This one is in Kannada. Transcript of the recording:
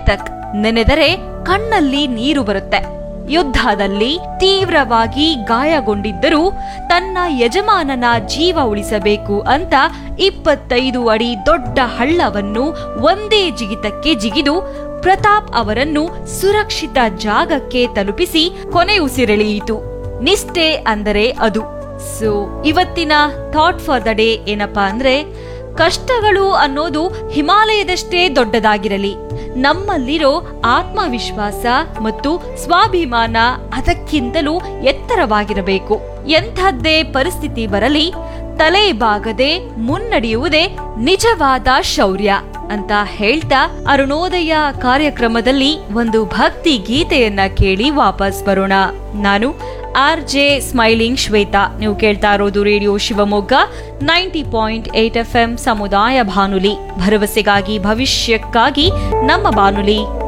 ಚೇತಕ್ ನೆನೆದರೆ ಕಣ್ಣಲ್ಲಿ ನೀರು ಬರುತ್ತೆ ಯುದ್ಧದಲ್ಲಿ ತೀವ್ರವಾಗಿ ಗಾಯಗೊಂಡಿದ್ದರೂ ತನ್ನ ಯಜಮಾನನ ಜೀವ ಉಳಿಸಬೇಕು ಅಂತ ಇಪ್ಪತ್ತೈದು ಅಡಿ ದೊಡ್ಡ ಹಳ್ಳವನ್ನು ಒಂದೇ ಜಿಗಿತಕ್ಕೆ ಜಿಗಿದು ಪ್ರತಾಪ್ ಅವರನ್ನು ಸುರಕ್ಷಿತ ಜಾಗಕ್ಕೆ ತಲುಪಿಸಿ ಕೊನೆ ಉಸಿರೆಳೆಯಿತು ನಿಷ್ಠೆ ಅಂದರೆ ಅದು ಸೊ ಇವತ್ತಿನ ಥಾಟ್ ಫಾರ್ ದ ಡೇ ಏನಪ್ಪಾ ಅಂದ್ರೆ ಕಷ್ಟಗಳು ಅನ್ನೋದು ಹಿಮಾಲಯದಷ್ಟೇ ದೊಡ್ಡದಾಗಿರಲಿ ನಮ್ಮಲ್ಲಿರೋ ಆತ್ಮವಿಶ್ವಾಸ ಮತ್ತು ಸ್ವಾಭಿಮಾನ ಅದಕ್ಕಿಂತಲೂ ಎತ್ತರವಾಗಿರಬೇಕು ಎಂಥದ್ದೇ ಪರಿಸ್ಥಿತಿ ಬರಲಿ ತಲೆ ಬಾಗದೆ ಮುನ್ನಡೆಯುವುದೇ ನಿಜವಾದ ಶೌರ್ಯ ಅಂತ ಹೇಳ್ತಾ ಅರುಣೋದಯ ಕಾರ್ಯಕ್ರಮದಲ್ಲಿ ಒಂದು ಭಕ್ತಿ ಗೀತೆಯನ್ನ ಕೇಳಿ ವಾಪಸ್ ಬರೋಣ ನಾನು ಆರ್ ಜೆ ಸ್ಮೈಲಿಂಗ್ ಶ್ವೇತಾ ನೀವು ಕೇಳ್ತಾ ಇರೋದು radio Shivamogga ninety point eight F M ಸಮುದಾಯ ಬಾನುಲಿ ಭರವಸೆಗಾಗಿ ಭವಿಷ್ಯಕ್ಕಾಗಿ ನಮ್ಮ ಬಾನುಲಿ